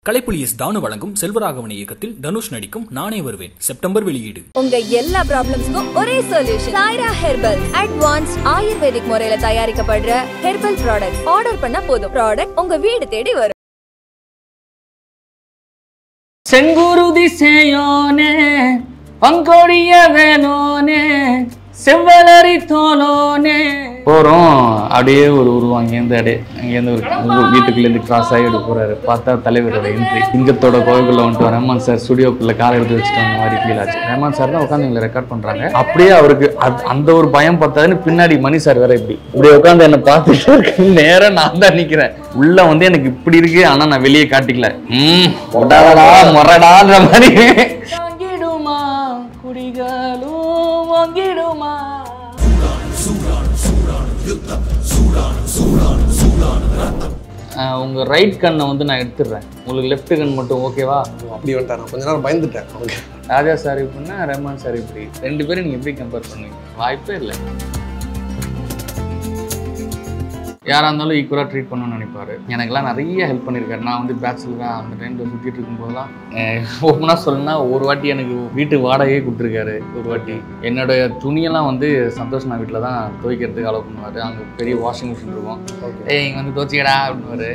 Kalaipuli S Thanu வழங்கும் செல்வராகவன் இயக்கத்தில் தனுஷ் நடிக்கும் நானே வருவேன் செப்டம்பர் வெளியீடு உங்க எல்லா ப்ராப்ளம்ஸ்க்கும் ஒரே solution Saira herbal advance ayurvedic முறையில தயாரிக்கப்படுற ஹெர்பல் ப்ராடக்ட் ஆர்டர் பண்ணா போதும் ப்ராடக்ட் உங்க வீடு தேடி வரும் செங்குருதி செய்யோனே பங்கோடிய வேலோனே செவ்வலரி தோலோனே போகிறோம் அப்படியே ஒரு உருவம் அங்கேருந்து அப்படியே அங்கேருந்து ஒரு ஊ- வீட்டுக்குள்ளேருந்து கிராஸ் ஆகி அப்படி போகிறாரு பார்த்தா தலைவரோட என்ட்ரி சிங்கத்தோட கோவிலுக்குள்ள வந்துட்டு ரஹ்மான் சார் ஸ்டுடியோக்குள்ள காலை எடுத்து வச்சுட்டு வந்த மாதிரி ஃபீல் ஆச்சு ரஹ்மான் சார் தான் உட்காந்து எங்களை ரெக்கார்ட் பண்ணுறாங்க அப்படியே அவருக்கு அது- அந்த ஒரு பயம் பார்த்தாதுன்னு பின்னாடி மணி சார் வேற இப்படி இப்படி உட்காந்து என்னை பார்த்துட்டு இருக்கு நேரம் நான் தான் நிற்கிறேன் உள்ள வந்து எனக்கு இப்படி இருக்கு ஆனா நான் வெளியே காட்டிக்கல ம் உடாடா முறடான்ற மாதிரி வாங்கிடுமா குடிகளும் வாங்கிடுமா ஆஹ் உங்க ரைட் கண்ணை வந்து நான் எடுத்துடுறேன் உங்களுக்கு லெஃப்ட் கண் மட்டும் ஓகேவா அப்படி வந்துட்டேன் நான் கொஞ்ச நேரம் பயந்துட்டேன் அவங்க ராஜா சார் இப்படின்னா ரஹ்மான் சார் இப்படி ரெண்டு பேரும் நீங்க எப்படி கம்பேர் பண்ணுவீங்க வாய்ப்பே இல்லை யாராக இருந்தாலும் ஈக்குவலாக ட்ரீட் பண்ணணும்னு நினைப்பாரு எனக்கெல்லாம் நிறைய ஹெல்ப் பண்ணியிருக்காரு நான் வந்து பேச்சுலராக அந்த டைமில் சுற்றிட்டு இருக்கும்போதெல்லாம் ஓப்பனாக சொல்லணும்னா ஒரு வாட்டி எனக்கு வீட்டு வாடகையே கொடுத்துருக்காரு ஒரு வாட்டி என்னுடைய துணியெல்லாம் வந்து சந்தோஷ் நான் வீட்டில் தான் துவைக்கிறதுக்கு அலோவ் பண்ணுவார் அங்கே பெரிய வாஷிங் மிஷின் இருக்கும் ஏய் இங்கே வந்து துவைச்சிக்கடா அப்படின்னுவாரு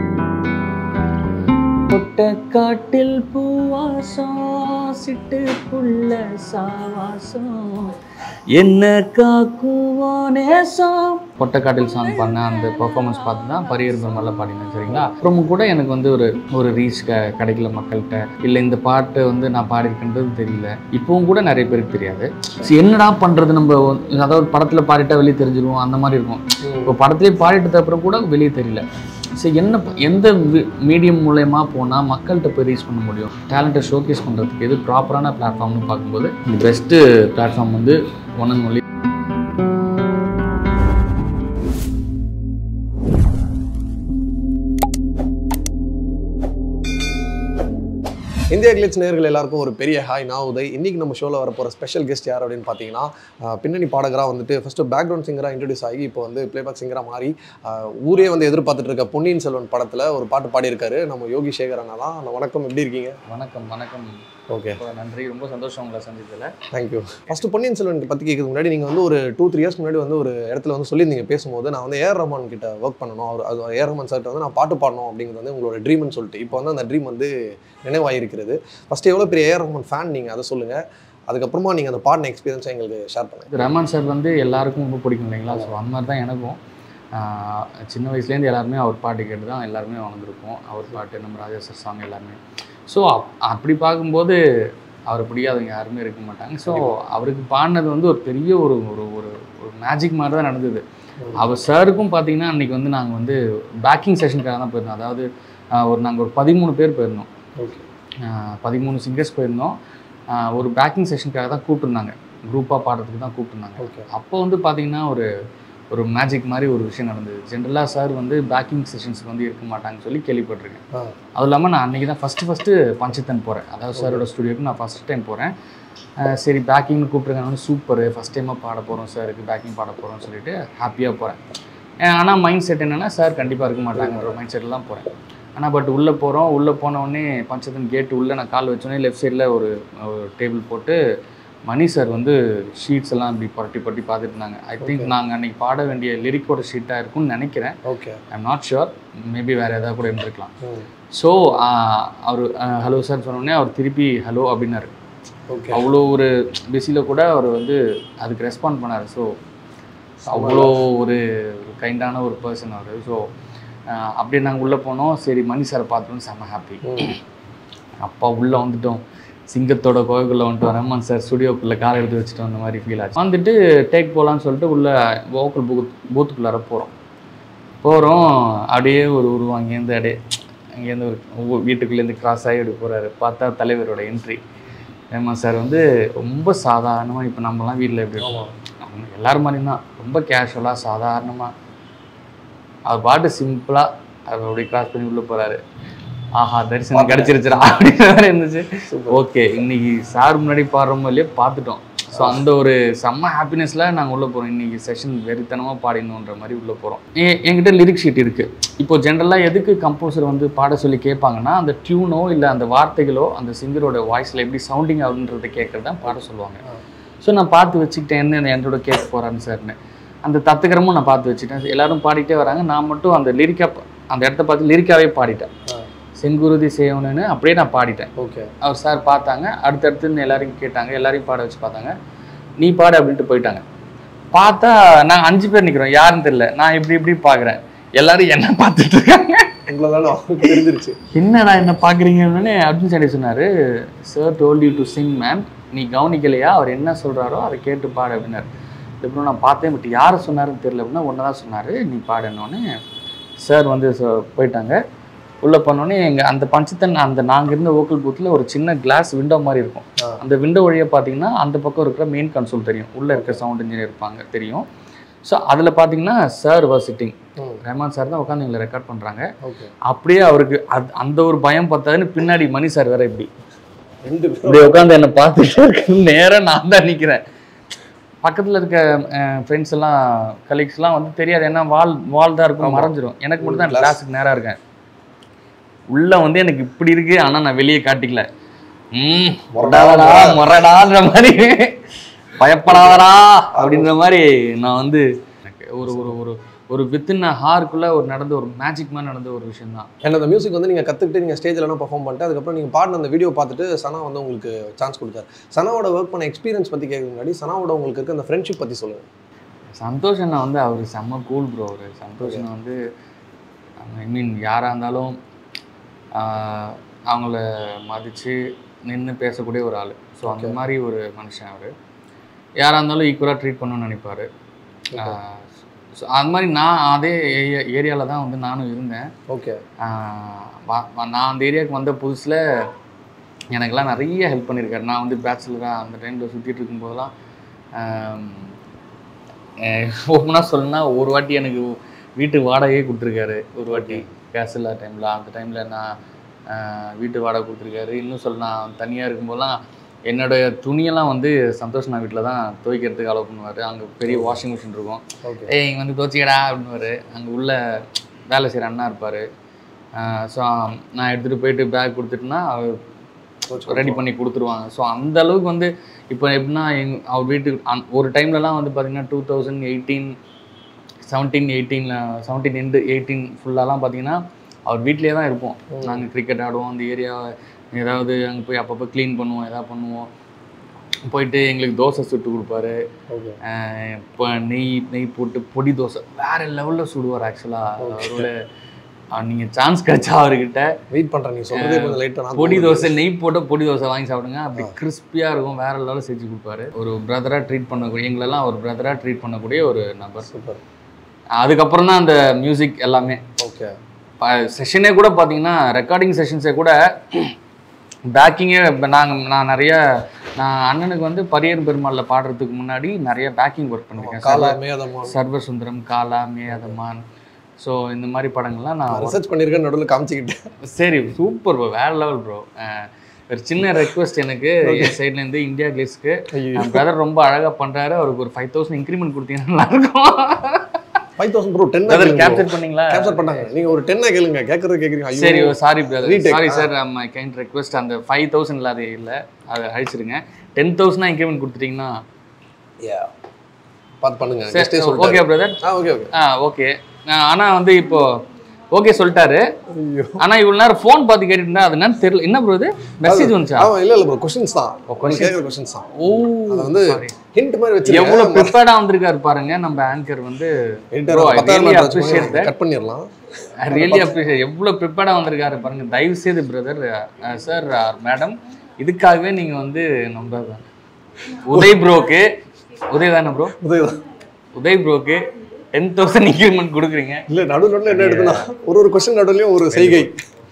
கொட்ட காட்டில் பூவாசம் சிட்டு புள்ள சாவாசம் என்ன காக்குவோ நேசம் கொட்டக்காட்டில் சாங் பண்ண அந்த பெர்ஃபார்மன்ஸ் பார்த்து தான் பரியர் பெருமாள் பாடினேன் சரிங்களா அப்புறமும் கூட எனக்கு வந்து ஒரு ஒரு ரீச் க கிடைக்கல மக்கள்கிட்ட இல்லை இந்த பாட்டு வந்து நான் பாடியிருக்கேன்றது தெரியல இப்பவும் கூட நிறைய பேருக்கு தெரியாது சரி, என்னடா பண்ணுறது நம்ம வந்து- அதாவது படத்தில் பாடிட்டா வெளியே தெரிஞ்சிருவோம் அந்த மாதிரி இருக்கும் இப்போ படத்துலேயே பாடிட்டது அப்புறம் கூட வெளியே தெரியல சரி என்ன ப- எந்த மீடியம் மூலயமா போனால் மக்கள்கிட்ட போய் ரீச் பண்ண முடியும் டேலண்ட்டை ஷோகேஸ் பண்ணுறதுக்கு எது ப்ராப்பரான பிளாட்ஃபார்ம்னு பார்க்கும்போது இந்த பெஸ்ட்டு பிளாட்ஃபார்ம் வந்து one and only India Glitz நேர்கள் எல்லாருக்கும் ஒரு பெரிய ஹாய் நான் உதய் இன்னைக்கு நம்ம ஷோவில் வர போகிற ஸ்பெஷல் கெஸ்ட் யார் அப்படின்னு பார்த்தீங்கன்னா ஆஹ், பின்னணி பாடகராக வந்துட்டு ஃபஸ்ட்டு பேக்ரவுண்ட் சிங்கராக இன்ட்ரடியூஸ் ஆகி இப்போ வந்து பிளேபேக் சிங்கராக மாறி ஆஹ், ஊரே வந்து எதிர்பார்த்துட்டு இருக்க பொன்னியின் செல்வன் படத்தில் ஒரு பாட்டு பாடியிருக்காரு நம்ம யோகி சேகர் அண்ணா தான் அண்ணா, வணக்கம் எப்படி இருக்கீங்க வணக்கம் வணக்கம் ஓகே ரொம்ப நன்றி ரொம்ப சந்தோஷம் உங்களை சந்திச்சதில் தேங்க்யூ ஃபஸ்ட்டு பொன்னியின் செல்வன் பற்றி கேட்கறதுக்கு முன்னாடி நீங்கள் வந்து ஒரு டூ த்ரீ இயர்ஸ் முன்னாடி வந்து ஒரு இடத்துல வந்து சொல்லியிருந்தீங்க பேசும்போது நான் வந்து ஏஆர் ரஹ்மான் கிட்ட ஒர்க் பண்ணணும் அவர் அது ஏஆர் ரஹ்மான் சார்ட்ட வந்து நான் பாட்டு பாடணும் அப்படிங்கிறது வந்து உங்களோட ட்ரீம்னு சொல்லிட்டு இப்போ வந்து அந்த ட்ரீம் வந்து நினைவாயிருக்கிறது ஃபஸ்ட்டு எவ்வளோ பெரிய ஏஆர் ரஹ்மான் ஃபேன் நீங்கள் அதை சொல்லுங்கள் அதுக்கப்புறமா நீங்கள் அந்த பாடின எக்ஸ்பீரியன்ஸை எங்களுக்கு ஷேர் பண்ணுங்கள் ரஹ்மான் சார் வந்து எல்லாருக்கும் ரொம்ப பிடிக்கும் இல்லைங்களா ஸோ அந்த மாதிரி தான் எனக்கும் ஆஹ், சின்ன வயசுலேருந்து எல்லாருமே அவர் பாட்டு கேட்டு தான் எல்லாருமே வளர்ந்துருக்கோம் அவர் பாட்டு நம்ம ராஜா சார் சாங் எல்லாருமே ஸோ அப்படி பார்க்கும்போது அவரை பிடிக்காதவங்க யாருமே இருக்க மாட்டாங்க ஸோ அவருக்கு பாடினது வந்து ஒரு பெரிய ஒரு ஒரு ஒரு ஒரு மேஜிக் மாதிரி தான் நடந்தது அவர் சாருக்கும் பார்த்தீங்கன்னா அன்றைக்கி வந்து நாங்கள் வந்து பேக்கிங் செஷனுக்காக தான் போயிருந்தோம் அதாவது ஆஹ், ஒரு நாங்கள் ஒரு பதிமூணு பேர் போயிருந்தோம் ஓகே ஆஹ் பதிமூணு சிங்கர்ஸ் போயிருந்தோம் ஆஹ் ஒரு பேக்கிங் செஷனுக்காக தான் கூப்பிட்டுருந்தாங்க குரூப்பாக பாடுறதுக்கு தான் கூப்பிட்டுருந்தாங்க ஓகே அப்போ வந்து பார்த்தீங்கன்னா ஒரு ஒரு மேஜிக் மாதிரி ஒரு விஷயம் நடந்தது ஜென்ரலாக சார் வந்து பேக்கிங் செஷன்ஸ்க்கு வந்து இருக்க மாட்டாங்கன்னு சொல்லி கேள்விப்பட்டிருக்கேன் ஆ அதுவும் இல்லாமல் நான் அன்றைக்கி தான் ஃபஸ்ட்டு ஃபஸ்ட்டு பஞ்சத்தன் போகிறேன் அதாவது சாரோட ஸ்டுடியோக்கு நான் ஃபஸ்ட் டைம் போகிறேன் சரி பேக்கிங்னு கூப்பிட்ருக்காங்க சூப்பர் ஃபஸ்ட் டைமாக பாட போகிறோம் சாருக்கு பேக்கிங் பாட போகிறோம்னு சொல்லிட்டு ஹாப்பியாக போகிறேன் ஆனால் மைண்ட் செட் என்னென்னா சார் கண்டிப்பாக இருக்க மாட்டாங்கன்ற மைண்ட் செட்டில் தான் போகிறேன் ஆனால் பட் உள்ளே போகிறோம் உள்ளே போன உடனே பஞ்சத்தன் கேட்டு உள்ளே நான் கால் வச்சோடனே லெஃப்ட் சைடில் ஒரு டேபிள் போட்டு மணி சார் வந்து ஷீட்ஸ் எல்லாம் இப்படி புரட்டி புரட்டி பார்த்துட்டு இருந்தாங்க ஐ திங்க் நாங்கள் அன்றைக்கி பாட வேண்டிய லிரிக்கோட ஷீட்டாக இருக்கும்னு நினைக்கிறேன் okay I'm not sure maybe வேறு ஏதாவது கூட இருந்திருக்கலாம் ம் ஸோ அவர் ஹலோ சார் சொன்னோடனே அவர் திருப்பி ஹலோ அப்படின்னாரு ஓகே அவ்வளோ ஒரு பிஸியில் கூட அவர் வந்து அதுக்கு ரெஸ்பாண்ட் பண்ணார் ஸோ அவ்வளோ ஒரு கைண்டான ஒரு பர்சன் அவர் ஸோ அப்படியே நாங்கள் உள்ளே போனோம் சரி மணி சாரை பார்த்தோம் செம்ம ஹாப்பி ம் அப்பா உள்ளே வந்துட்டோம் சிங்கத்தோட கோவிலுக்குள்ளே வந்துட்டோம் ரஹ்மான் சார் ஸ்டுடியோக்குள்ளே காலை எடுத்து வச்சுட்டு வந்த மாதிரி ஃபீல் ஆச்சு வந்துட்டு டேக் போகலான்னு சொல்லிட்டு உள்ள வோக்கல் பூத் பூத்துக்குள்ளார போகிறோம் போகிறோம் அப்படியே ஒரு உருவம் அங்கேருந்து அப்படியே அங்கேருந்து ஒரு ஊ- வீட்டுக்குள்ளேருந்து கிராஸ் ஆகி அப்படி போகிறாரு பார்த்தா தலைவரோட என்ட்ரி ரஹ்மான் சார் வந்து ரொம்ப சாதாரணமாக இப்போ நம்மலாம் வீட்டில் எப்படி இருக்கோம் நம்ம எல்லாரும் மாதிரியும் தான் ரொம்ப கேஷுவலாக சாதாரணமாக அவர் பாட்டு சிம்பிளாக அவர் அப்படி கிராஸ் பண்ணி உள்ளே போகிறாரு ஆஹா தரிசனம் கிடச்சிருச்சுடா அப்படின்ற மாதிரி இருந்துச்சு ஓகே இன்னைக்கு சார் முன்னாடி பாடுறோமோ இல்லையோ பார்த்துட்டோம் ஸோ அந்த ஒரு செம்ம ஹாப்பினஸ்ல நாங்கள் உள்ளே போகிறோம் இன்னைக்கு செஷன் வெறித்தனமாக பாடிடணுன்ற மாதிரி உள்ளே போகிறோம் என்கிட்ட லிரிக் ஷீட் இருக்குது இப்போ ஜென்ரலாக எதுக்கு கம்போசர் வந்து பாட சொல்லி கேட்பாங்கன்னா அந்த டியூனோ இல்லை அந்த வார்த்தைகளோ அந்த சிங்கரோட வாய்ஸில் எப்படி சவுண்டிங் ஆகுன்றதை கேட்கறது தான் பாட சொல்லுவாங்க ஸோ நான் பார்த்து வச்சுக்கிட்டேன் என்ன என்னோட கேட்க போகிறான்னு சார்னு அந்த தத்துக்கிறமும் நான் பார்த்து வச்சுட்டேன் எல்லாரும் பாடிட்டே வராங்க நான் மட்டும் அந்த லிரிக்காக அந்த இடத்த பார்த்து லிரிக்காவே பாடிட்டேன் செங்குருதி செய்யணும்னு அப்படியே நான் பாடிட்டேன் ஓகே அவர் சார் பார்த்தாங்க அடுத்தடுத்து எல்லாரையும் கேட்டாங்க எல்லாரையும் பாட வச்சு பார்த்தாங்க நீ பாடு அப்படின்ட்டு போயிட்டாங்க பார்த்தா நாங்கள் அஞ்சு பேர் நிற்கிறோம் யாருன்னு தெரியல நான் இப்படி இப்படி பார்க்குறேன் எல்லாரும் என்ன பார்த்துட்டு இருக்காங்க உங்களை தானே அவருக்கு தெரிஞ்சிருச்சு என்னடா என்ன பார்க்குறீங்கன்னு அர்ஜுன் சாண்டி சொன்னார் sir told you to sing ma'am நீ கவனிக்கலையா அவர் என்ன சொல்கிறாரோ அதை கேட்டு பாடு அப்படின்னாரு இதுக்கப்புறம் நான் பார்த்தேன் பட் யாரை சொன்னாருன்னு தெரியல அப்படின்னா ஒன்று தான் சொன்னார் நீ பாடுனோடனே சார் வந்து சொ- போயிட்டாங்க உள்ளே போனோடனே எங்கள் அந்த பஞ்சத்தன் அந்த நாங்கள் இருந்த ஓக்கல் பூத்தில் ஒரு சின்ன கிளாஸ் விண்டோ மாதிரி இருக்கும் ஆ. அந்த விண்டோ வழியாக பார்த்தீங்கன்னா அந்த பக்கம் இருக்கிற மெயின் கன்சோல் தெரியும் உள்ளே இருக்க சவுண்ட் இன்ஜினியர் இருப்பாங்க தெரியும் ஸோ அதில் பார்த்தீங்கன்னா சார் வாஸ் சிட்டிங் ம். ரஹ்மான் சார் தான் உட்காந்து எங்களை ரெக்கார்ட் பண்ணுறாங்க ஓகே அப்படியே அவருக்கு அது அந்த ஒரு பயம் பார்த்தாதுன்னு பின்னாடி மணி சார் வேற இப்படி ரெண்டு பேரும் இப்படி உட்காந்து என்னை பார்த்துட்டு இருக்கு நேரா நான் தான் நிற்கிறேன் பக்கத்தில் இருக்க ஃப்ரெண்ட்ஸ் எல்லாம் கலீக்ஸ்லாம் வந்து தெரியாது ஏன்னா வால் வால் தான் இருக்கும் ஆமா. மறைஞ்சிரும் எனக்கு மட்டும் தான் Glass. கிளாஸுக்கு நேராக இருக்கேன் உள்ள வந்து எனக்கு இப்படி இருக்கு ஆனால் நான் வெளியே காட்டிக்கல ம் முரடாதடா முரடான்ற மாதிரி பயப்படாதடா அப்படின்ற மாதிரி நான் வந்து எனக்கு ஒரு ஒரு ஒரு ஒரு வித்தின் ஹாருக்குள்ள ஒரு நடந்த ஒரு மேஜிக் மாதிரி நடந்த ஒரு விஷயம் தான் ஏன்னா அந்த மியூசிக் வந்து நீங்கள் கற்றுக்கிட்டு நீங்கள் ஸ்டேஜ்லலாம் பர்ஃபார்ம் பண்ணிட்டு அதுக்கப்புறம் நீங்கள் பாடின அந்த வீடியோ பார்த்துட்டு சனா வந்து உங்களுக்கு சான்ஸ் கொடுத்தாரு சனாவோட ஒர்க் பண்ண எக்ஸ்பீரியன்ஸ் பற்றி கேட்க முன்னாடி சனாவோட உங்களுக்கு இருக்க அந்த ஃப்ரெண்ட்ஷிப் பற்றி சொல்லுங்கள் சந்தோஷ் அண்ணா வந்து அவர் செம்ம கூல் ப்ரோ அவர் சந்தோஷ் அண்ணா வந்து ஐ மீன் யாராக இருந்தாலும் ஆஹ், அவங்கள மதித்து நின்று பேசக்கூடிய ஒரு ஆள் ஸோ அந்த Okay. மாதிரி ஒரு மனுஷன் அவர் யாராக இருந்தாலும் ஈக்குவலாக ட்ரீட் பண்ணணும்னு நினைப்பார் ஸோ அந்த மாதிரி நான் அதே ஏரியாவில் தான் வந்து நானும் இருந்தேன் ஓகே ஆஹ் வா- வா- நான் அந்த ஏரியாவுக்கு வந்த புதுசில் எனக்கெல்லாம் நிறைய ஹெல்ப் பண்ணியிருக்காரு நான் வந்து பேச்சுலராக அந்த டைமில் சுற்றிட்டு இருக்கும்போதெல்லாம் ஓப்பனாக சொல்லணும்னா ஒரு வாட்டி எனக்கு வீட்டு வாடகையே கொடுத்துருக்காரு ஒரு வாட்டி கேஸ் இல்லாத டைமில் அந்த டைமில் நான் ஆஹ் வீட்டு வாடகை கொடுத்துருக்காரு இன்னும் சொல்ல நான் தனியாக இருக்கும்போதெல்லாம் என்னோடைய துணியெல்லாம் வந்து சந்தோஷ் நான் வீட்டில் தான் துவைக்கிறதுக்கு அலோவ் பண்ணுவார் அங்கே பெரிய வாஷிங் மிஷின் இருக்கும் ஓகே ஏய் இங்கே வந்து தோச்சிக்கடா அப்படின்னுவாரு அங்கே உள்ள வேலை செய்கிற அண்ணா இருப்பார் ஸோ நான் எடுத்துகிட்டு போயிட்டு பேக் கொடுத்துட்டுனா அவர் ரெடி பண்ணி கொடுத்துருவாங்க ஸோ அந்த அளவுக்கு வந்து இப்போ எப்படின்னா எங் அவர் வீட்டுக்கு அந் ஒரு டைம்லலாம் வந்து பார்த்தீங்கன்னா டூ தௌசண்ட் எயிட்டீன் செவன்டீன் எயிட்டீனில் செவன்டீன் எண்டு எயிட்டீன் ஃபுல்லாலாம் பார்த்தீங்கன்னா அவர் வீட்டிலே தான் இருப்போம் நாங்கள் கிரிக்கெட் ஆடுவோம் அந்த ஏரியா ஏதாவது அங்கே போய் அப்பப்போ க்ளீன் பண்ணுவோம் எதாவது பண்ணுவோம் போயிட்டு எங்களுக்கு தோசை சுட்டு கொடுப்பாரு ஓகே ஆஹ் இப்போ நெய் நெய் போட்டு பொடி தோசை வேற லெவலில் சுடுவார் ஆக்சுவலாக அவரோட நீங்கள் சான்ஸ் கிடைச்சா அவர்கிட்ட வெயிட் பண்ணுறேன் நீ சொல்கிறதே கொஞ்சம் லைட்டாக நான் பொடி தோசை நெய் போட்டு பொடி தோசை வாங்கி சாப்பிடுங்க அப்படி கிறிஸ்பியாக இருக்கும் வேற லெவலில் செஞ்சு கொடுப்பாரு ஒரு பிரதராக ட்ரீட் பண்ணக்கூடிய எங்களெல்லாம் ஒரு பிரதராக ட்ரீட் பண்ணக்கூடிய ஒரு நபர் சூப்பர் அதுக்கப்புறம் தான் அந்த மியூசிக் எல்லாமே ஓகே செஷனே கூட பார்த்தீங்கன்னா ரெக்கார்டிங் செஷன்ஸே கூட பேக்கிங்கே நாங்கள் நான் நிறைய நான் அண்ணனுக்கு வந்து பரியர் பெருமாளில் பாடுறதுக்கு முன்னாடி நிறைய பேக்கிங் ஒர்க் பண்ணியிருக்கேன் காலா மேதமா சர்வ சுந்தரம் காலா மேதமான் ஸோ இந்த மாதிரி படங்கள்லாம் நான் ரிசர்ச் பண்ணியிருக்கேன் நடுவில் காமிச்சிக்கிட்டேன் சரி சூப்பர் ப்ரோ வேற லெவல் ப்ரோ ஒரு சின்ன ரெக்வஸ்ட் எனக்கு என் சைட்லேருந்து இந்தியா கிளிஸ்க்கு ஐயோ பிரதர் ரொம்ப அழகாக பண்ணுறாரு அவருக்கு ஒரு ஃபைவ் தௌசண்ட் இன்க்ரிமெண்ட் கொடுத்தீங்கன்னா நல்லா இருக்கும் five thousand bro ten brother capture பண்ணீங்களா கேப்சர் பண்ணாங்க நீங்கள் ஒரு டென்னை கேளுங்க கேட்குறது கேட்குறீங்க ஐயோ சரி sorry brother Retake. Sorry sir நம்ம கைண்ட் ரெக்வஸ்ட் அந்த ஃபைவ் தௌசண்ட்ல அது இல்லை அதை அழிச்சிருங்க டென் தௌசண்ட் இன்க்ரிமெண்ட் கொடுத்துட்டீங்கன்னா Yeah. பார்த்து பண்ணுங்க கெஸ்டே ஓகே சொல்லிட்டாரு பிரதர் ஆ ஓகே ஓகே ஆ ஓகே ஆனால் வந்து இப்போ ஓகே சொல்லிட்டாரு ஐயோ ஆனா இவ்வளவு நேரம் ஃபோன் பார்த்து கேட்டுட்டு இருந்தா அது என்னன்னு தெரியல என்ன ப்ரோ இது மெசேஜ் வந்துச்சா ஆமா இல்ல இல்ல ப்ரோ கொஸ்டின்ஸ் தான் questions. கேக்குற கொஸ்டின்ஸ் தான் ஓ அது வந்து sorry. ஹிண்ட் மாதிரி வச்சு எவ்வளவு ப்ரிப்பேர்டா வந்திருக்காரு பாருங்க நம்ம ஆங்கர் வந்து Bro, I really appreciate that. Cut பண்ணிடலாம் ரியலி அப்ரிஷியேட் எவ்வளவு ப்ரிப்பேர்டா வந்திருக்காரு பாருங்க தயவு செய்து பிரதர் சார் மேடம் இதுக்காகவே நீங்க வந்து நம்ம உதய் ப்ரோக்கு உதய் தானே ப்ரோ உதயதான் உதய் ப்ரோக்கு டென் தௌசண்ட் இன்க்ரிமெண்ட் கொடுக்குறீங்க இல்ல நடு நடுவில் என்ன எடுத்துனா ஒரு ஒரு கொஸ்டின் நடுவுலயும் ஒரு செய்கை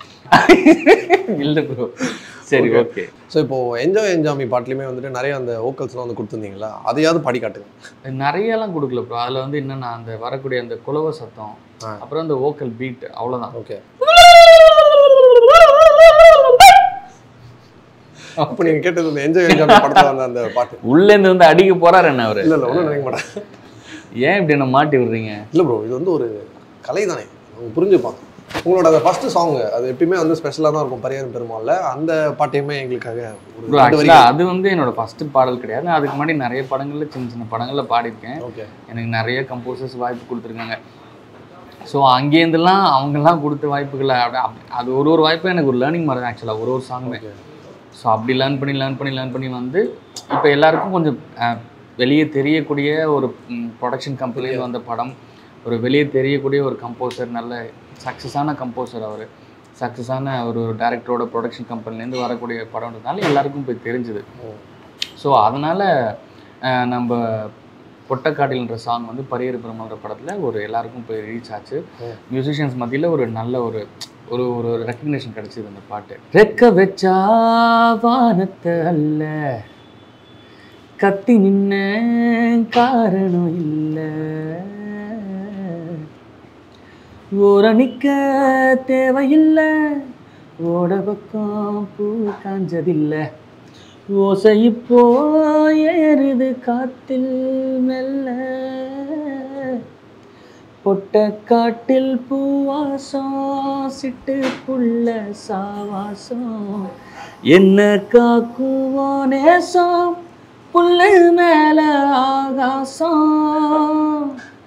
இல்ல ப்ரோ சரி ஓகே ஸோ இப்போ என்ஜாய் என்ஜாமி பாட்டுலையுமே வந்துட்டு நிறைய அந்த வோக்கல்ஸ்லாம் வந்து கொடுத்துருந்தீங்களா அதையாவது பாடி காட்டுங்க நிறையலாம் கொடுக்கல ப்ரோ அதில் வந்து என்னன்னா அந்த வரக்கூடிய அந்த குலவ சத்தம் ஆ. அப்புறம் அந்த வோக்கல் பீட் அவ்வளோதான் ஓகே அப்போ நீங்க கேட்டது இந்த என்ஜாய் என்ஜாய் படத்துல வந்த அந்த பாட்டு உள்ளேருந்து வந்து அடிக்க போறாரு என்ன அவரு இல்ல இல்ல ஒன்றும் நினைக்க மாட்டேன் ஏன் இப்படி என்ன மாட்டி விடுறீங்க இல்ல ப்ரோ இது வந்து ஒரு கலை தானே அவங்க புரிஞ்சுப்பாங்க உங்களோட அந்த ஃபர்ஸ்ட் சாங் அது எப்பயுமே வந்து ஸ்பெஷலாக தான் இருக்கும் பரியாரம் பெருமாள்ல அந்த பாட்டையுமே எங்களுக்காக ஒரு ப்ரோ ரெண்டு வரி ஆக்சுவலாக அது வந்து என்னோட ஃபர்ஸ்ட் பாடல் கிடையாது அதுக்கு முன்னாடி நிறைய படங்கள்ல சின்ன சின்ன படங்கள்ல பாடியிருக்கேன் ஓகே எனக்கு நிறைய கம்போசர்ஸ் வாய்ப்பு கொடுத்துருக்காங்க ஸோ அங்கேருந்துலாம் அவங்கெல்லாம் கொடுத்த வாய்ப்புகளை அப்படி அப்படி- அது ஒரு ஒரு வாய்ப்பும் எனக்கு ஒரு லேர்னிங் மாதிரி தான் ஆக்சுவலாக ஒரு ஒரு சாங்குமே ஓகே ஸோ அப்படி லேர்ன் பண்ணி லேர்ன் பண்ணி லேர்ன் பண்ணி வந்து இப்போ எல்லாருக்கும் கொஞ்சம் அஹ், வெளியே தெரியக்கூடிய ஒரு ப்ரொடக்ஷன் கம்பெனியில் வந்த படம் ஒரு வெளியே தெரியக்கூடிய ஒரு கம்போசர் நல்ல சக்ஸஸான கம்போசர் அவர் சக்ஸஸான ஒரு டேரக்டரோட ப்ரொடக்ஷன் கம்பெனிலேருந்து வரக்கூடிய படம்ன்றதுனால எல்லாருக்கும் போய் தெரிஞ்சுது ஸோ அதனால் நம்ம பொட்டக்காட்டில்ன்ற சாங் வந்து பரியர் பெருமாள்ன்ற படத்தில் ஒரு எல்லாருக்கும் போய் ரீச் ஆச்சு மியூசிஷியன்ஸ் மத்தியில் ஒரு நல்ல ஒரு ஒரு ஒரு ரெக்கக்னேஷன் கிடைச்சிது அந்த பாட்டு ரெக்க வச்சா வானத்தை அல்ல கத்தி நின்ன காரணம் இல்லை ஓரணிக்க தேவையில்லை ஓட பக்கம் பூ காஞ்சதில்லை ஓசை இப்போ ஏறுது காத்தில் மெல்ல பொட்ட காட்டில் பூவாசம் சிட்டு புள்ள சாவாசம் என்ன காக்குவோ நேசம் புல்லு மேல ஆகாசம்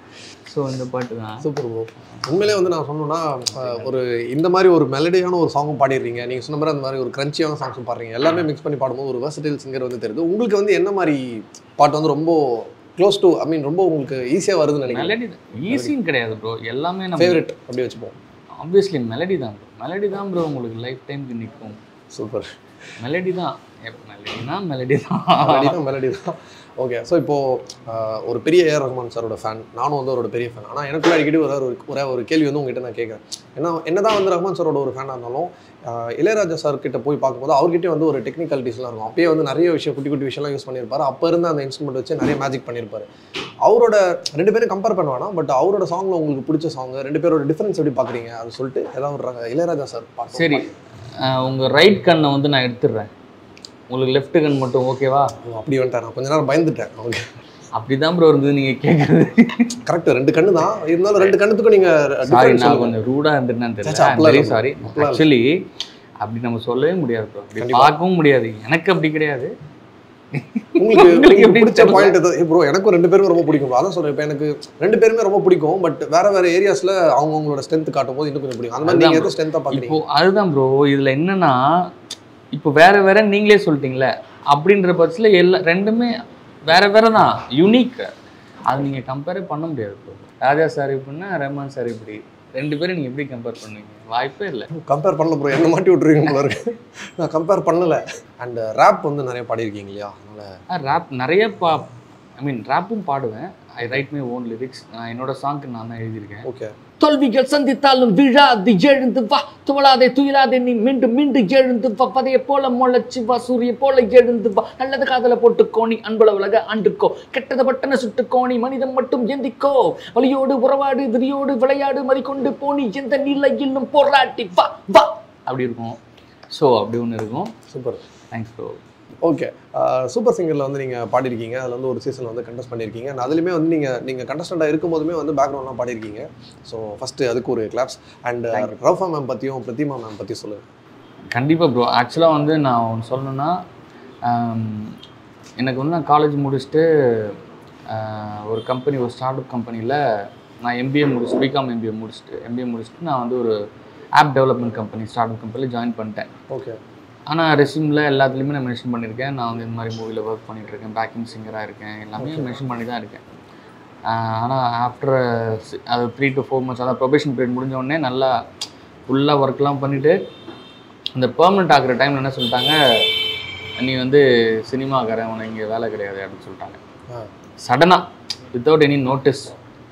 ஸோ இந்த பாட்டு தான் சூப்பர் ப்ரோ உண்மையிலே வந்து நான் சொன்னோன்னா அஹ், ஒரு இந்த மாதிரி ஒரு மெலடியான ஒரு சாங்கும் பாடிடுறீங்க நீங்கள் சொன்ன மாதிரி அந்த மாதிரி ஒரு கிரன்ச்சியான சாங்ஸும் பாடுறீங்க எல்லாமே மிக்ஸ் பண்ணி பாடும்போது ஒரு வெர்சடைல் சிங்கர் வந்து தெரியுது உங்களுக்கு வந்து என்ன மாதிரி பாட்டு வந்து ரொம்ப க்ளோஸ் டு ஐ மீன் ரொம்ப உங்களுக்கு ஈஸியாக வருதுன்னு நினைக்கிறேன் மெலடி ஈஸின்னு கிடையாது ப்ரோ எல்லாமே நம்ம ஃபேவரட் அப்படி வச்சுப்போம் ஆப்வியஸ்லி மெலடி தான் ப்ரோ மெலடி தான் ப்ரோ உங்களுக்கு லைஃப் டைம்க்கு நிற்கும் சூப்பர் மெலடி தான் மெலடினா மெலடி தான் மெலடி தான் மெலடி தான் ஓகே ஸோ இப்போ ஆஹ், ஒரு பெரிய ஏஆர் ரஹ்மான் சாரோட ஃபேன் நானும் வந்து அவரோட பெரிய ஃபேன் ஆனால் எனக்குள்ள அடிக்கடி ஒரு ஒரு ஒரே ஒரு கேள்வி வந்து உங்ககிட்ட நான் கேட்குறேன் ஏன்னா என்னதான் வந்து ரஹ்மான் சாரோட ஒரு ஃபேனாக இருந்தாலும் ஆஹ், இளையராஜா சார் கிட்ட போய் பார்க்கும்போது அவர்கிட்டயே வந்து ஒரு டெக்னிக்காலிட்டிஸ்லாம் இருக்கும் அப்பயே வந்து நிறைய விஷயம் குட்டி குட்டி விஷயம்லாம் யூஸ் பண்ணியிருப்பாரு அப்போ இருந்த அந்த இன்ஸ்ட்ருமெண்ட் வச்சு நிறைய மேஜிக் பண்ணியிருப்பாரு அவரோட ரெண்டு பேரும் கம்பேர் பண்ண வேணாம் பட் அவரோட சாங்ல உங்களுக்கு பிடிச்ச சாங் ரெண்டு பேரோட டிஃபரன்ஸ் எப்படி பார்க்குறீங்க அது சொல்லிட்டு ஏதாவது ஒரு ர- இளையராஜா சார் பாட்டு சரி அஹ் உங்க ரைட் கண்ணை வந்து நான் எடுத்துடுறேன் உங்களுக்கு லெஃப்ட் கண் மட்டும் ஓகேவா ஓ, அப்படி வந்துட்டேன் நான் கொஞ்ச நேரம் பயந்துட்டேன் ஓகே அப்படிதான் ப்ரோ இருந்தது நீங்க கேட்கறது கரெக்ட் ரெண்டு கண்ணு தான் இருந்தாலும் ரெண்டு கண்ணுத்துக்கும் நீங்க சாரி difference நான் சொல்லுங்க. கொஞ்சம் ரூடா இருந்துட்டேன்னு சே, தெரியல அப்படிலாம் வெரி இல்ல சாரி அப்படிலாம் இல்ல. ஆக்சுவலி அப்படி நம்ம சொல்லவே முடியாது ப்ரோ அப்படி கண்டிப்பா. பார்க்கவும் முடியாது எனக்கு அப்படி கிடையாது உங்களுக்கு உங்களுக்கு உங்களுக்கு எப்படி பிடிச்ச தெரியல? பாயிண்ட் ப்ரோ எனக்கும் ரெண்டு பேரும் ரொம்ப பிடிக்கும் bro. அதான் சொல்றேன் இப்போ எனக்கு ரெண்டு பேருமே ரொம்ப பிடிக்கும் பட் வேற வேற ஏரியாஸ்ல அவங்க அவங்களோட ஸ்ட்ரென்த் காட்டும் போது இன்னும் கொஞ்சம் பிடிக்கும் அந்த மாதிரி நீங்க அதுதான் எது ஸ்ட்ரென்த்தா இப்போ பாக்குறீங்க அதுதான் ப்ரோ இதுல என்னன்னா இப்போ வேற வேற நீங்களே சொல்லிட்டீங்களே அப்படின்ற பட்சத்தில் எல்லா ரெண்டுமே வேற வேற தான் யூனிக் அது நீங்க கம்பேரே பண்ண முடியாது ப்ரோ ராஜா சார் இப்படின்னா ரஹ்மான் சார் இப்படி ரெண்டு பேரும் நீங்க எப்படி கம்பேர் பண்ணுவீங்க வாய்ப்பே இல்லை கம்பேர் பண்ணல ப்ரோ என்ன மாட்டி விட்டுருவீங்க போல இருக்கு நான் கம்பேர் பண்ணல அண்ட் ரேப் வந்து நிறைய பாடியிருக்கீங்க இல்லையா அதனால ரேப் நிறைய பா ஐ மீன் ரேப்பும் பாடுவேன் I write my own lyrics நான் என்னோட சாங்க்கு நான் தான் எழுதியிருக்கேன் ஓகே தோல்விகள் சந்தித்தாலும் விழாது எழுந்து வா துவளாதே துயிலாதே நீ மீண்டும் மீண்டும் எழுந்து வா பதைய போல முளைச்சு வா சூரிய போல எழுந்து வா நல்லது காதல போட்டு கோணி அன்புல உலக ஆண்டுக்கோ கெட்டத பட்டன சுட்டு கோணி மனிதன் மட்டும் எந்திக்கோ வலியோடு உறவாடு விரியோடு விளையாடு மறிக்கொண்டு போனி எந்த நிலையிலும் போராட்டி வா வா அப்படி இருக்கும் ஸோ அப்படி ஒன்று இருக்கும் super thanks bro okay super சிங்கரில் வந்து நீங்கள் பாடியிருக்கீங்க அதில் வந்து ஒரு சீசனில் வந்து கண்டஸ்ட் பண்ணியிருக்கீங்க and அதுலேயுமே வந்து நீங்கள் நீங்கள் கண்டஸ்டண்ட்டாக இருக்கும்போதுமே வந்து பேக்ரவுண்ட்லாம் பாடியிருக்கீங்க ஸோ ஃபஸ்ட்டு அதுக்கு ஒரு கிளாப்ஸ் அண்ட் ரஃபா மேம் பற்றியும் பிரதிமா மேம் பற்றி சொல்லுங்கள் கண்டிப்பாக ப்ரோ ஆக்சுவலாக வந்து நான் ஒன்று சொல்லணும்னா ஆம், எனக்கு வந்து நான் காலேஜ் முடிச்சுட்டு ஆஹ், ஒரு கம்பெனி ஒரு ஸ்டார்ட் அப் கம்பெனியில் நான் எம்பிஏ முடிச்சு பிகாம் எம்பிஏ முடிச்சுட்டு எம்பிஏ முடிச்சுட்டு நான் வந்து ஒரு app development company startup கம்பெனியில் ஜாயின் பண்ணிட்டேன் ஓகே ஆனால் ரெஸ்யூமில் எல்லாத்துலேயுமே நான் மென்ஷன் பண்ணியிருக்கேன் நான் வந்து இந்த மாதிரி மூவியில் ஒர்க் பண்ணிட்டு இருக்கேன் பேக்கிங் சிங்கராக இருக்கேன் எல்லாமே மென்ஷன் பண்ணி தான் இருக்கேன் ஆனால் ஆஃப்டர் அது த்ரீ டு ஃபோர் மந்த்ஸ் அதாவது ப்ரொபேஷன் பீரியட் முடிஞ்ச உடனே நல்லா ஃபுல்லாக ஒர்க்லாம் பண்ணிவிட்டு அந்த பெர்மனெண்ட் ஆகிற டைமில் என்ன சொல்லிட்டாங்க நீ வந்து சினிமாக்காரன் உனக்கு இங்கே வேலை கிடையாது அப்படின்னு சொல்லிட்டாங்க ஆ சடனாக வித்தவுட் எனி நோட்டீஸ்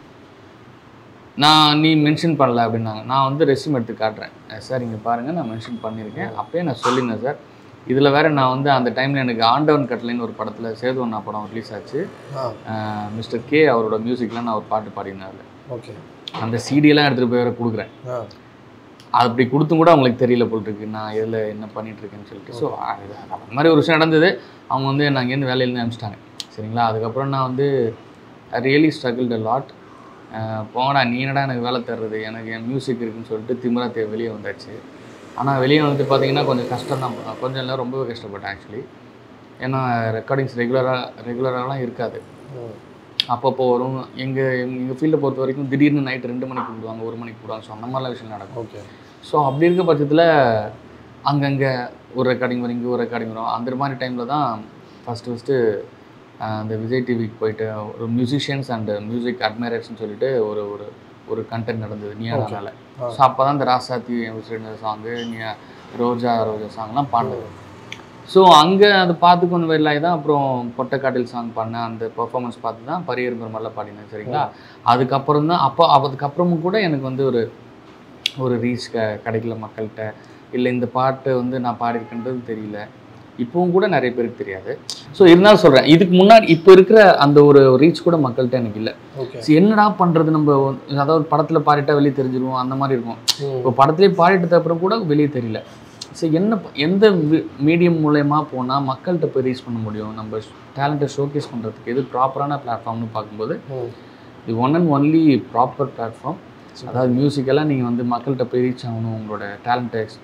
நான் நீ மென்ஷன் பண்ணல அப்படின்னாங்க நான் வந்து ரெஸ்யூம் எடுத்து காட்டுறேன் சார் இங்கே பாருங்கள் நான் மென்ஷன் பண்ணியிருக்கேன் அப்பயே நான் சொல்லியிருந்தேன் சார் இதில் வேற நான் வந்து அந்த டைமில் எனக்கு ஆண்டவன் கட்டளைன்னு ஒரு படத்தில் சேதுவண்ணா படம் ரிலீஸ் ஆச்சு ஆ மிஸ்டர் கே அவரோட மியூசிக்கில் நான் ஒரு பாட்டு பாடியிருந்தாரு ஓகே அந்த சிடியெல்லாம் எடுத்துகிட்டு போய் வேற கொடுக்குறேன் ஆ அப்படி கொடுத்தும் கூட அவங்களுக்கு தெரியல போல் இருக்கு நான் இதில் என்ன பண்ணிட்டு இருக்கேன்னு சொல்லிட்டு ஸோ அந்த மாதிரி ஒரு விஷயம் நடந்தது அவங்க வந்து என்னை அங்கேருந்து வேலையிலேருந்து அனுப்பிச்சிட்டாங்க சரிங்களா அதுக்கப்புறம் நான் வந்து ரியலி ஸ்ட்ரகிள்ட் அ லாட் போங்கடா நீ என்னடா எனக்கு வேலை தர்றது எனக்கு என் மியூசிக் இருக்குன்னு சொல்லிட்டு திமிரா தே வெளியே வந்தாச்சு ஆனால் வெளியே வந்துட்டு பார்த்தீங்கன்னா கொஞ்சம் கஷ்டம் தான் கொஞ்சம் இல்லை ரொம்பவே கஷ்டப்பட்டேன் ஆக்சுவலி ஏன்னா ரெக்கார்டிங்ஸ் ரெகுலராக ரெகுலராகலாம் இருக்காது அப்பப்போ வரும் எங்கள் எங்கள் ஃபீல்டை பொறுத்த வரைக்கும் திடீர்னு நைட் ரெண்டு மணிக்கு விடுவாங்க ஒரு மணிக்கு விடுவாங்க ஸோ அந்த மாதிரிலாம் விஷயம் நடக்கும் ஓகே ஸோ அப்படி இருக்க பட்சத்தில் அங்கங்கே ஒரு ரெக்கார்டிங் வரும் இங்கே ஒரு ரெக்கார்டிங் வரும் அந்த மாதிரி டைமில் தான் ஃபஸ்ட்டு ஃபஸ்ட்டு அந்த விஜய் டிவிக்கு போயிட்டு ஒரு மியூசிஷியன்ஸ் அண்ட் மியூசிக் அட்மைரர்ஸ்னு சொல்லிட்டு ஒரு ஒரு ஒரு கண்டென்ட் நடந்தது நியானால ஆ. ஸோ அப்போ தான் இந்த ராசாத்தி சாங்கு நியா ரோஜா ரோஜா சாங்லாம் பாடினது ஸோ அங்கே அதை பார்த்து கொஞ்சம் வெளியாகி தான் அப்புறம் பொட்டக்காட்டில் சாங் பண்ணேன் அந்த பெர்ஃபார்மன்ஸ் பார்த்து தான் பரியர் பெருமாள்லாம் பாடினேன் சரிங்களா அதுக்கப்புறம் தான் அப்போ அதுக்கப்புறமும் கூட எனக்கு வந்து ஒரு ஒரு ரீச் க கிடைக்கல மக்கள்கிட்ட இல்லை இந்த பாட்டு வந்து நான் பாடியிருக்கேன்றது தெரியல இப்போவும் கூட நிறைய பேருக்கு தெரியாது ஸோ இருந்தாலும் சொல்கிறேன் இதுக்கு முன்னாடி இப்போ இருக்கிற அந்த ஒரு ரீச் கூட மக்கள்கிட்ட எனக்கு இல்லை ஓகே சரி, என்னடா பண்ணுறது நம்ம அதாவது படத்தில் பாடிட்டா வெளியே தெரிஞ்சிருவோம் அந்த மாதிரி இருக்கும் இப்போ படத்துலேயே பாடிட்டது அப்புறம் கூட வெளியே தெரியல சரி என்ன ப- எந்த மீடியம் மூலயமா போனால் மக்கள்கிட்ட போய் ரீச் பண்ண முடியும் நம்ம டேலண்ட்டை ஷோகேஸ் பண்ணுறதுக்கு எது ப்ராப்பரான பிளாட்ஃபார்ம்னு பார்க்கும்போது இது one and only proper platform அதாவது மியூசிக்கெல்லாம் நீங்கள் வந்து மக்கள்கிட்ட போய் ரீச் ஆகணும் உங்களோட டேலண்ட்டை எக்ஸ்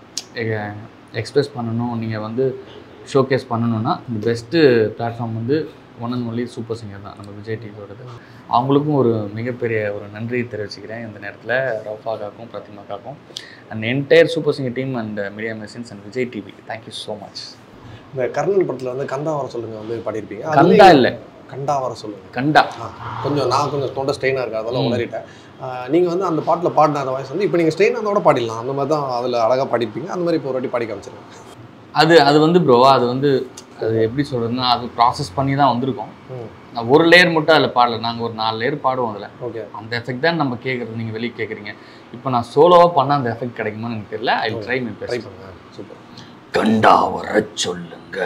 எக்ஸ்பிரஸ் பண்ணணும் நீங்கள் வந்து ஷோகேஸ் பண்ணணும்னா இந்த பெஸ்ட்டு பிளாட்ஃபார்ம் வந்து one and only super singer தான் நம்ம விஜய் டிவியோடது அவங்களுக்கும் ஒரு மிகப்பெரிய ஒரு நன்றியை தெரிவிச்சுக்கிறேன் இந்த நேரத்தில் ரவுஃபாக்காக்கும் பிரதிமாக்காக்கும் and entire super singer team and media machines and Vijay TV thank you so much இந்த கர்ணன் படத்துல வந்து கண்டா வர சொல்லுங்க வந்து பாடியிருப்பீங்க கண்டா அதுலயும் இல்லை கண்டா வர சொல்லுங்க கண்டா ஆ, கொஞ்சம் நான் கொஞ்சம் தொண்டை ஸ்ட்ரெயினாக இருக்கு அதெல்லாம் ம். உளறிட்டேன் நீங்கள் வந்து அந்த பாட்டில் பாடின அந்த வாய்ஸ் வந்து இப்போ நீங்கள் ஸ்ட்ரெயின் அதோட பாடிடலாம் அந்த மாதிரி தான் அதில் அழகாக பாடிருப்பீங்க அந்த மாதிரி இப்போ ஒரு வாட்டி பாடி காமிச்சிருங்க அது அது வந்து ப்ரோ அது வந்து அது எப்படி சொல்கிறதுன்னா அது ப்ராசஸ் பண்ணி தான் வந்திருக்கோம் ம். நான் ஒரு லேயர் மட்டும் அதில் பாடல நாங்கள் ஒரு நாலு லேயர் பாடுவோம் அதில் ஓகே அந்த எஃபெக்ட் தான் நம்ம கேட்குறது நீங்கள் வெளியே கேட்குறீங்க இப்போ நான் சோலோவாக பண்ணால் அந்த எஃபெக்ட் கிடைக்குமான்னு எனக்கு தெரியல I try my try best பண்ணுங்க சூப்பர் கண்டா வர சொல்லுங்க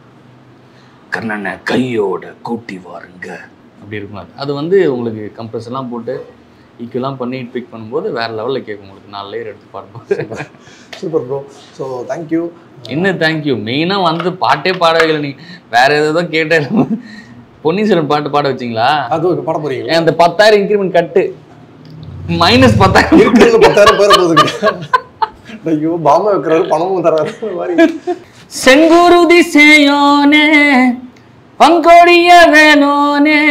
கண்ணனை கையோட கூட்டி வாருங்க அப்படி இருக்கும் அது அது வந்து உங்களுக்கு கம்ப்ரஸ் எல்லாம் போட்டு ஈக்குவலாம் பண்ணி பிக் பண்ணும்போது வேறு லெவலில் கேட்கும் உங்களுக்கு நாலு லேயர் எடுத்து பாடும்போது சூப்பர் ப்ரோ ஸோ தேங்க்யூ என்ன தேங்க்யூ மெயினாக வந்து பாட்டே பாட வைக்கல நீ வேற ஏதோ கேட்டேன் பொன்னீஸ்வரன் பாட்டு பாட வச்சிங்களா அது இப்போ பாட போறீங்களா ஏன் அந்த பத்தாயிரம் இன்க்ரிமெண்ட் கட்டு மைனஸ் பத்தாயிரம் இருக்கிறதுல பத்தாயிரம் பேர் போகுதுங்க ஐயோ பாம்பை வைக்கிறாரு பணமும் தராரு இந்த மாதிரி செங்குருதி செய்யோனே பங்கோடிய வேலோனே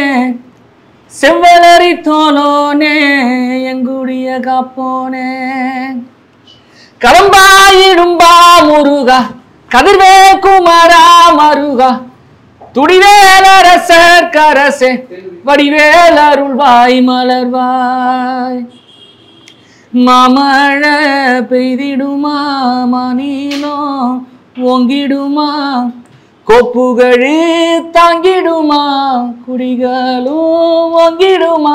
செவ்வளரி தோலோனே எங்குடிய காப்போனே கடம்பாயிடும்பா முருகா கதிர்வே குமாரா மருகா துடிவேலரசர் கரசே வடிவேல் அருள்வாய் மலர்வாய் மாமழை பெய்திடுமா மாநிலம் ஓங்கிடுமா கோப்புகழு தாங்கிடுமா குடிகளும் ஓங்கிடுமா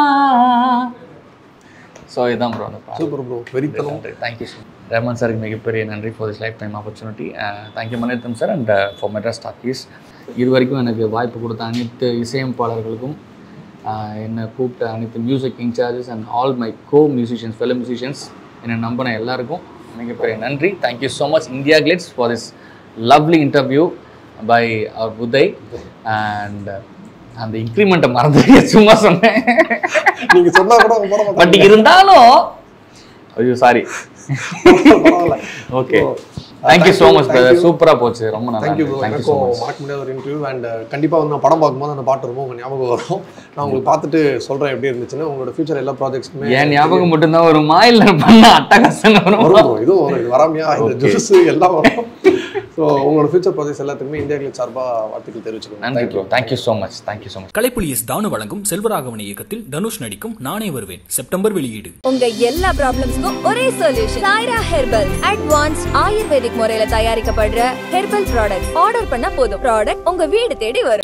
ஸோ இதுதான் ப்ரோ அந்த பாடல். சூப்பர் ப்ரோ வெறித்தனம் நன்றி தேங்க்யூ சார் ரஹ்மான் சாருக்கு மிகப்பெரிய நன்றி for this lifetime opportunity thank you Maniratnam sir and for Madras Talkies இது வரைக்கும் எனக்கு வாய்ப்பு கொடுத்த அனைத்து இசையமைப்பாளர்களுக்கும் ஆஹ் என்னை கூப்பிட்ட அனைத்து music incharges and all my co musicians fellow musicians என்னை நம்பின எல்லாருக்கும் மிகப்பெரிய நன்றி thank you so much India glitz for this lovely interview by our Uday and அந்த இன்க்ரிமெண்ட்டை மறந்து சும்மா சொன்னேன் நீங்க சொன்னா கூட அவங்க போட பட் மாட்டாங்க இருந்தாலும் ஐயோ சாரி பரவாயில்ல okay So, thank you so much thank you. சூப்பரா போச்சு ரொம்ப நல்லா தேங்க்யூ ப்ரோ தேங்க்யூ ஸோ எனக்கும் மச் மறக்க முடியாத ஒரு இன்டர்வியூ அண்ட் கண்டிப்பாக வந்து நான் படம் பார்க்கும்போது அந்த பாட்டு ரொம்ப உங்க ஞாபகம் வரும் நான் உங்களுக்கு பார்த்துட்டு சொல்கிறேன் எப்படி இருந்துச்சுன்னு உங்களோட ஃபியூச்சர் எல்லா ப்ராஜெக்ட்ஸ்க்குமே என் ஞாபகம் மட்டும்தான் வருமா இல்ல பண்ண அட்டகாசம் வரும் வரும் bro. இதுவும் வரும் இது வராமையா இந்த Okay. ஜூஸ் எல்லாம் வரும் ஸோ உங்களோட ஃபியூச்சர் ப்ராஜெக்ட்ஸ் எல்லாத்துக்குமே இந்தியா கிளிக் சார்பாக வாழ்த்துக்கள் தெரிவிச்சுக்கோங்க நன்றி bro thank you so much thank you so much Kalaipuli S Thanu வழங்கும் செல்வராகவன் இயக்கத்தில் தனுஷ் நடிக்கும் நானே வருவேன் செப்டம்பர் வெளியீடு உங்க எல்லா ப்ராப்ளம்ஸ்க்கும் ஒரே solution Saira herbal advance ayurvedic முறையில தயாரிக்கப்படுற ஹெர்பல் ப்ராடக்ட் ஆர்டர் பண்ணா போதும் ப்ராடக்ட் உங்க வீடு தேடி வரும்